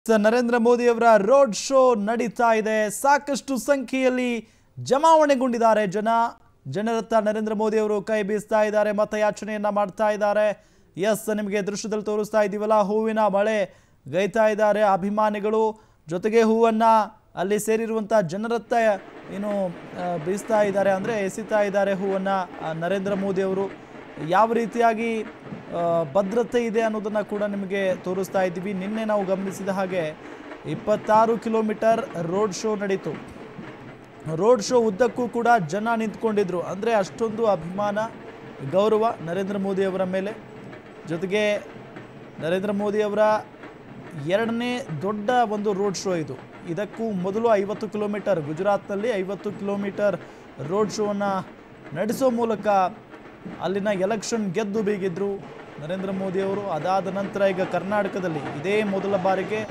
ಸ- ನರೇಂದ್ರ ಮೋದಿ ಅವರ road show ನಡೀತಾ ಇದೆ ಸಾಕಷ್ಟು ಸಂಖ್ಯೆಯಲ್ಲಿ ಜಮಾವಣೆಗೊಂಡಿದ್ದಾರೆ ಜನ ಜನರತ್ತ ನರೇಂದ್ರ ಮೋದಿ ಅವರು ಕೈ ಬೀಸ್ತಾ ಇದ್ದಾರೆ ಮತಯಾಚನೆಯನ್ನ ಮಾಡ್ತಾ ಇದ್ದಾರೆ ಎಸ್ ನಿಮಗೆ ದೃಶ್ಯದಲ್ಲಿ ತೋರಿಸ್ತಾ ಇದ್ದೀವಲ್ಲ ಹೂವಿನ ಮಳೆ ಗೈತಾ ಇದ್ದಾರೆ ಅಭಿಮಾನಿಗಳು ಜೊತೆಗೆ ಹೂವನ್ನ ಅಲ್ಲಿ ಸೇರಿರುವಂಥ ಜನರತ್ತ ಏನು ಆ, ಬೀಸ್ತಾ ಇದ್ದಾರೆ ಅಂದರೆ ಎಸಿತಾ ಇದ್ದಾರೆ ಹೂವನ್ನ ಆ, ನರೇಂದ್ರ ಮೋದಿ ಅವರು ಯಾವ ರೀತಿಯಾಗಿ ಆ, ಭದ್ರತೆ ಇದೆ ಅನ್ನೋದನ್ನ ಕೂಡ ನಿಮಗೆ ತೋರಿಸ್ತಾ ಇದ್ದೀವಿ ನಿನ್ನೆ ನಾವು ಗಮನಿಸಿದ ಹಾಗೆ ಇಪ್ಪತ್ತಾರು ಕಿಲೋಮೀಟರ್ ರೋಡ್ ಶೋ ನಡೀತು ರೋಡ್ ಶೋ ಉದ್ದಕ್ಕೂ ಕೂಡ ಜನ ನಿಂತ್ಕೊಂಡಿದ್ರು ಅಂದರೆ ಅಷ್ಟೊಂದು ಅಭಿಮಾನ ಗೌರವ ನರೇಂದ್ರ ಮೋದಿ ಅವರ ಮೇಲೆ ಜೊತೆಗೆ ನರೇಂದ್ರ ಮೋದಿ ಅವರ ಎರಡನೇ ದೊಡ್ಡ ಒಂದು ರೋಡ್ ಶೋ ಇದು ಇದಕ್ಕೂ ಮೊದಲು ಐವತ್ತು ಕಿಲೋಮೀಟರ್ ಗುಜರಾತ್ನಲ್ಲಿ ಐವತ್ತು ಕಿಲೋಮೀಟರ್ ರೋಡ್ ಶೋವನ್ನು ನಡೆಸೋ ಮೂಲಕ ಅಲ್ಲಿನ ಎಲೆಕ್ಷನ್ ಗೆದ್ದು ಬೀಗಿದ್ರು ನರೇಂದ್ರ ಮೋದಿ ಅವರು ಅದಾದ ನಂತರ ಈಗ ಕರ್ನಾಟಕದಲ್ಲಿ ಇದೇ ಮೊದಲ ಬಾರಿಗೆ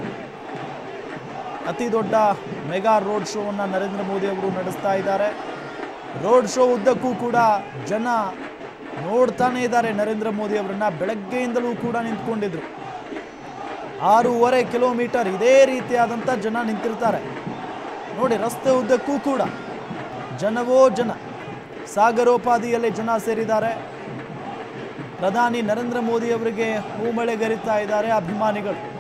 ಅತಿ ದೊಡ್ಡ ಮೆಗಾ ರೋಡ್ ಶೋವನ್ನು ನರೇಂದ್ರ ಮೋದಿ ಅವರು ನಡೆಸ್ತಾ ಇದ್ದಾರೆ ರೋಡ್ ಶೋ ಉದ್ದಕ್ಕೂ ಕೂಡ ಜನ ನೋಡ್ತಾನೆ ಇದ್ದಾರೆ ನರೇಂದ್ರ ಮೋದಿ ಅವರನ್ನ ಬೆಳಗ್ಗೆಯಿಂದಲೂ ಕೂಡ ನಿಂತ್ಕೊಂಡಿದ್ರು ಆರೂವರೆ ಕಿಲೋಮೀಟರ್ ಇದೇ ರೀತಿಯಾದಂಥ ಜನ ನಿಂತಿರ್ತಾರೆ ನೋಡಿ ರಸ್ತೆ ಉದ್ದಕ್ಕೂ ಕೂಡ ಜನವೋ ಜನ ಸಾಗರೋಪಾದಿಯಲ್ಲಿ ಜನ ಸೇರಿದ್ದಾರೆ ಪ್ರಧಾನಿ ನರೇಂದ್ರ ಮೋದಿ ಅವರಿಗೆ ಹೂಮಳೆಗರಿತಾ ಇದ್ದಾರೆ ಅಭಿಮಾನಿಗಳು